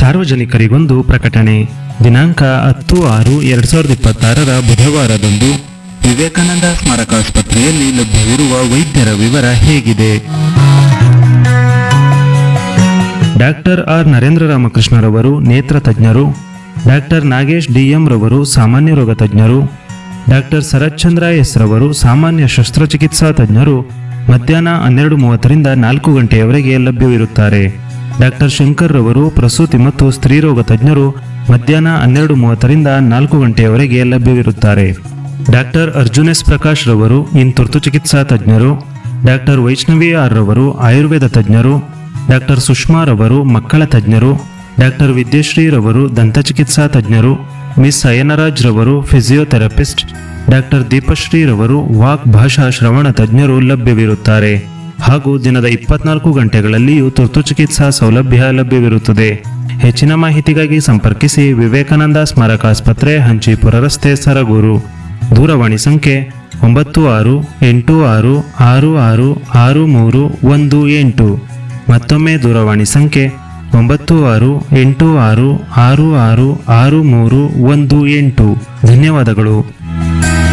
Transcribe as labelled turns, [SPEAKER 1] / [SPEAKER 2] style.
[SPEAKER 1] ಸಾರ್ವಜನಿಕರಿಗೊಂದು ಪ್ರಕಟಣೆ ದಿನಾಂಕ ಹತ್ತು ಆರು ಎರಡ್ ಸಾವಿರದ ಇಪ್ಪತ್ತಾರರ ಬುಧವಾರದಂದು ವಿವೇಕಾನಂದ ಸ್ಮಾರಕ ಆಸ್ಪತ್ರೆಯಲ್ಲಿ ಲಭ್ಯವಿರುವ ವೈದ್ಯರ ವಿವರ ಹೇಗಿದೆ ಡಾಕ್ಟರ್ ಆರ್ ನರೇಂದ್ರ ರಾಮಕೃಷ್ಣರವರು ನೇತ್ರ ತಜ್ಞರು ಡಾಕ್ಟರ್ ನಾಗೇಶ್ ಡಿಎಂ ರವರು ಸಾಮಾನ್ಯ ರೋಗ ತಜ್ಞರು ಡಾಕ್ಟರ್ ಶರತ್ಚಂದ್ರ ಎಸ್ ರವರು ಸಾಮಾನ್ಯ ಶಸ್ತ್ರಚಿಕಿತ್ಸಾ ತಜ್ಞರು ಮಧ್ಯಾಹ್ನ ಹನ್ನೆರಡು ಮೂವತ್ತರಿಂದ ನಾಲ್ಕು ಗಂಟೆಯವರೆಗೆ ಲಭ್ಯವಿರುತ್ತಾರೆ ಡಾಕ್ಟರ್ ಶಂಕರ್ ರವರು ಪ್ರಸೂತಿ ಮತ್ತು ಸ್ತ್ರೀರೋಗ ತಜ್ಞರು ಮಧ್ಯಾಹ್ನ ಹನ್ನೆರಡು ಮೂವತ್ತರಿಂದ ನಾಲ್ಕು ಗಂಟೆಯವರೆಗೆ ಲಭ್ಯವಿರುತ್ತಾರೆ ಡಾಕ್ಟರ್ ಅರ್ಜುನ್ ಎಸ್ ಪ್ರಕಾಶ್ ರವರು ಇನ್ ತುರ್ತು ಚಿಕಿತ್ಸಾ ತಜ್ಞರು ಡಾಕ್ಟರ್ ವೈಷ್ಣವಿ ಆರ್ ರವರು ಆಯುರ್ವೇದ ತಜ್ಞರು ಡಾಕ್ಟರ್ ಸುಷ್ಮಾ ರವರು ಮಕ್ಕಳ ತಜ್ಞರು ಡಾಕ್ಟರ್ ವಿದ್ಯಶ್ರೀ ರವರು ದಂತಚಿಕಿತ್ಸಾ ತಜ್ಞರು ಮಿಸ್ ಅಯ್ಯನರಾಜ್ ರವರು ಫಿಸಿಯೋಥೆರಪಿಸ್ಟ್ ಡಾಕ್ಟರ್ ದೀಪಶ್ರೀ ರವರು ವಾಕ್ ಭಾಷಾ ಶ್ರವಣ ತಜ್ಞರು ಲಭ್ಯವಿರುತ್ತಾರೆ ಹಾಗೂ ದಿನದ ಇಪ್ಪತ್ನಾಲ್ಕು ಗಂಟೆಗಳಲ್ಲಿಯೂ ತುರ್ತು ಚಿಕಿತ್ಸಾ ಸೌಲಭ್ಯ ಲಭ್ಯವಿರುತ್ತದೆ ಹೆಚ್ಚಿನ ಮಾಹಿತಿಗಾಗಿ ಸಂಪರ್ಕಿಸಿ ವಿವೇಕಾನಂದ ಸ್ಮಾರಕ ಆಸ್ಪತ್ರೆ ಹಂಚಿಪುರ ರಸ್ತೆ ಸರಗೂರು ದೂರವಾಣಿ ಸಂಖ್ಯೆ ಒಂಬತ್ತು ಆರು ಎಂಟು ಆರು ಆರು ಆರು ಆರು ಮೂರು ಒಂದು ಎಂಟು ಮತ್ತೊಮ್ಮೆ ದೂರವಾಣಿ ಸಂಖ್ಯೆ ಒಂಬತ್ತು ಆರು ಎಂಟು ಆರು ಆರು ಆರು ಆರು ಮೂರು ಒಂದು ಎಂಟು ಧನ್ಯವಾದಗಳು